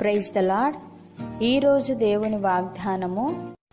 praise the lord ఈరోజు దేవుని వాగ్దానము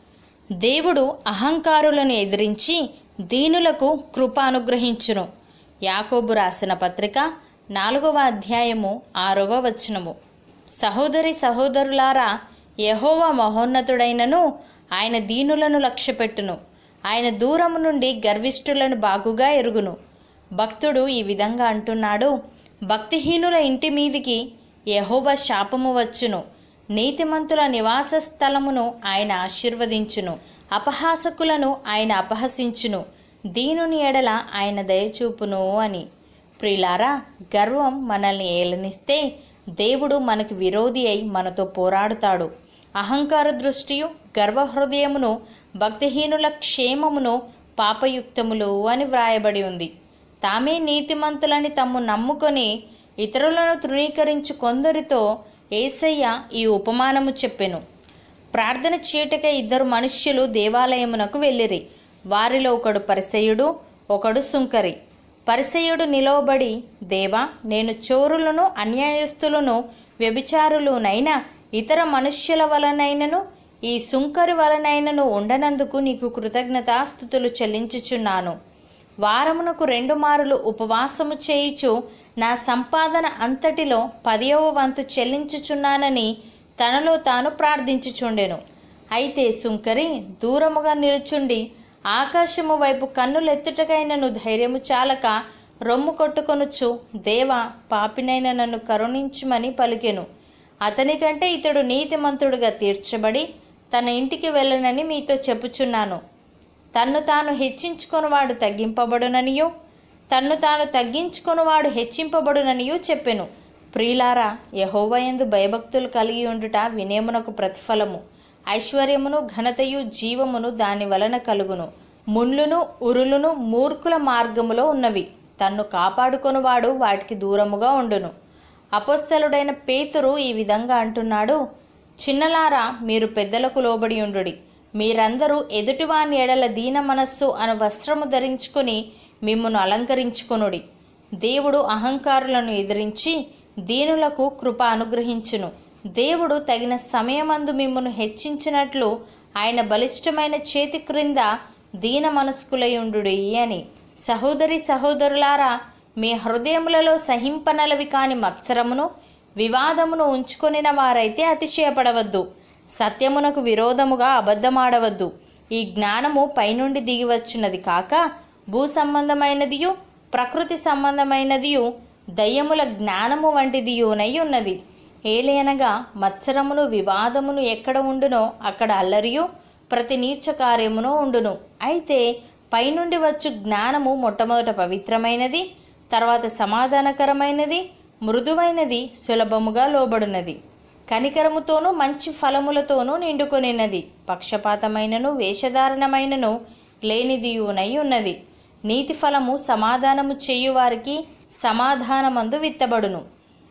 దేవుడు అహంకారులను ఎదిరించి దీనులకు కృప అనుగ్రహించును యాకోబు రాసిన పత్రిక నాలుగవ అధ్యాయము ఆరవ వచనము సహోదరి సహోదరులారా యహోవా మహోన్నతుడైనను ఆయన దీనులను లక్ష్యపెట్టును ఆయన దూరము నుండి గర్విష్ఠులను బాగుగా ఎరుగును భక్తుడు ఈ విధంగా అంటున్నాడు భక్తిహీనుల ఇంటి మీదికి యహోవ శాపము వచ్చును నీతిమంతుల నివాస స్థలమును ఆయన ఆశీర్వదించును అపహాసకులను ఆయన అపహసించును దీనుని ఎడల ఆయన దయచూపును అని ప్రిలారా గర్వం మనల్ని ఏలనిస్తే దేవుడు మనకి విరోధి అయి మనతో పోరాడుతాడు అహంకార దృష్టియు గర్వహృదయమును భక్తిహీనుల క్షేమమును పాపయుక్తములు అని వ్రాయబడి ఉంది తామే నీతిమంతులని తమ్ము నమ్ముకొని ఇతరులను తృణీకరించు కొందరితో ఏసయ్య ఈ ఉపమానము చెప్పెను ప్రార్థన చీటక ఇద్దరు మనుష్యులు దేవాలయమునకు వెళ్ళిరి వారిలో ఒకడు పరిసయుడు ఒకడు సుంకరి పరిసయుడు నిలవబడి దేవా నేను చోరులను అన్యాయస్తులను వ్యభిచారులునైనా ఇతర మనుష్యుల వలనైనను ఈ సుంకరి వలనైనను ఉండనందుకు నీకు కృతజ్ఞతాస్థుతులు చెల్లించుచున్నాను వారమునకు రెండు మారులు ఉపవాసము చేయుచు నా సంపాదన అంతటిలో పదియవ వంతు చెల్లించుచున్నానని తనలో తాను ప్రార్థించుచుండెను అయితే సుంకరి దూరముగా నిలుచుండి ఆకాశము వైపు కన్నులెత్తుటకైనను ధైర్యము చాలక రొమ్ము కొట్టుకొనుచు దేవా పాపినైన నన్ను కరుణించుమని పలికెను అతనికంటే ఇతడు నీతిమంతుడుగా తీర్చబడి తన ఇంటికి వెళ్ళనని మీతో చెప్పుచున్నాను తన్ను తాను హెచ్చించుకొనువాడు తగ్గింపబడుననియు తన్ను తాను తగ్గించుకొనువాడు హెచ్చింపబడుననియు చెప్పెను ప్రియులారా యహోవయందు భయభక్తులు కలిగి ఉండుట వినేమునకు ప్రతిఫలము ఐశ్వర్యమును ఘనతయు జీవమును దాని వలన కలుగును ముళ్ళును ఉరులును మూర్ఖుల మార్గములో ఉన్నవి తన్ను కాపాడుకొనువాడు వాటికి దూరముగా ఉండును అపస్థలుడైన పేతురు ఈ విధంగా అంటున్నాడు చిన్నలారా మీరు పెద్దలకు లోబడి ఉండుడి మీరందరూ ఎదుటివాని ఎడల దీన మనస్సు అను వస్త్రము ధరించుకొని మిమ్మును అలంకరించుకొనుడి దేవుడు అహంకారులను ఎదిరించి దీనులకు కృప అనుగ్రహించును దేవుడు తగిన సమయమందు మిమ్మును హెచ్చించినట్లు ఆయన బలిష్టమైన చేతి క్రింద దీన మనస్కులై ఉండుడి అని సహోదరి సహోదరులారా మీ హృదయములలో సహింపనలవి కాని మత్సరమును వివాదమును ఉంచుకొనిన వారైతే అతిశయపడవద్దు సత్యమునకు విరోధముగా అబద్ధమాడవద్దు ఈ జ్ఞానము పైనుండి దిగివచ్చున్నది కాక భూ సంబంధమైనదియు ప్రకృతి సంబంధమైనదియు దయ్యముల జ్ఞానము వంటిదియునై ఉన్నది ఏలేనగా మత్సరమును వివాదమును ఎక్కడ ఉండునో అక్కడ అల్లరియు ప్రతి నీచ కార్యమును ఉండును అయితే పైనుండి వచ్చు జ్ఞానము మొట్టమొదట పవిత్రమైనది తర్వాత సమాధానకరమైనది మృదువైనది సులభముగా లోబడునది కనికరముతోనూ మంచి ఫలములతోనూ నిండుకొనినది పక్షపాతమైనను వేషధారణమైనను లేనిదియునై ఉన్నది నీతి ఫలము సమాధానము చేయువారికి సమాధానమందు విత్తబడును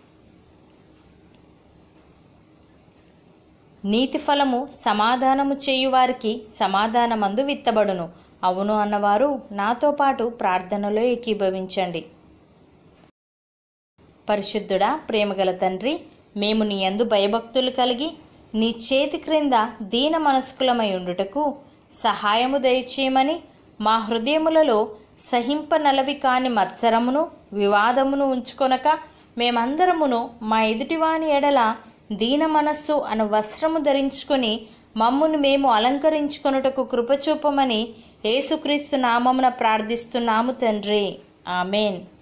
నీతి ఫలము సమాధానము చేయువారికి సమాధానమందు విత్తబడును అవును అన్నవారు నాతో పాటు ప్రార్థనలో ఏకీభవించండి పరిశుద్ధుడా ప్రేమగల తండ్రి మేము నీ యందు భయభక్తులు కలిగి నీ చేతి క్రింద దీన మనస్కులమై ఉండుటకు సహాయము దయచేయమని మా హృదయములలో సహింపనలవి కాని మత్సరమును వివాదమును ఉంచుకొనక మేమందరమును మా ఎదుటివాని ఎడల దీన మనస్సు అను వస్త్రము ధరించుకొని మమ్మును మేము అలంకరించుకొనుటకు కృపచూపమని యేసుక్రీస్తు నామమున ప్రార్థిస్తున్నాము తండ్రి ఆమెన్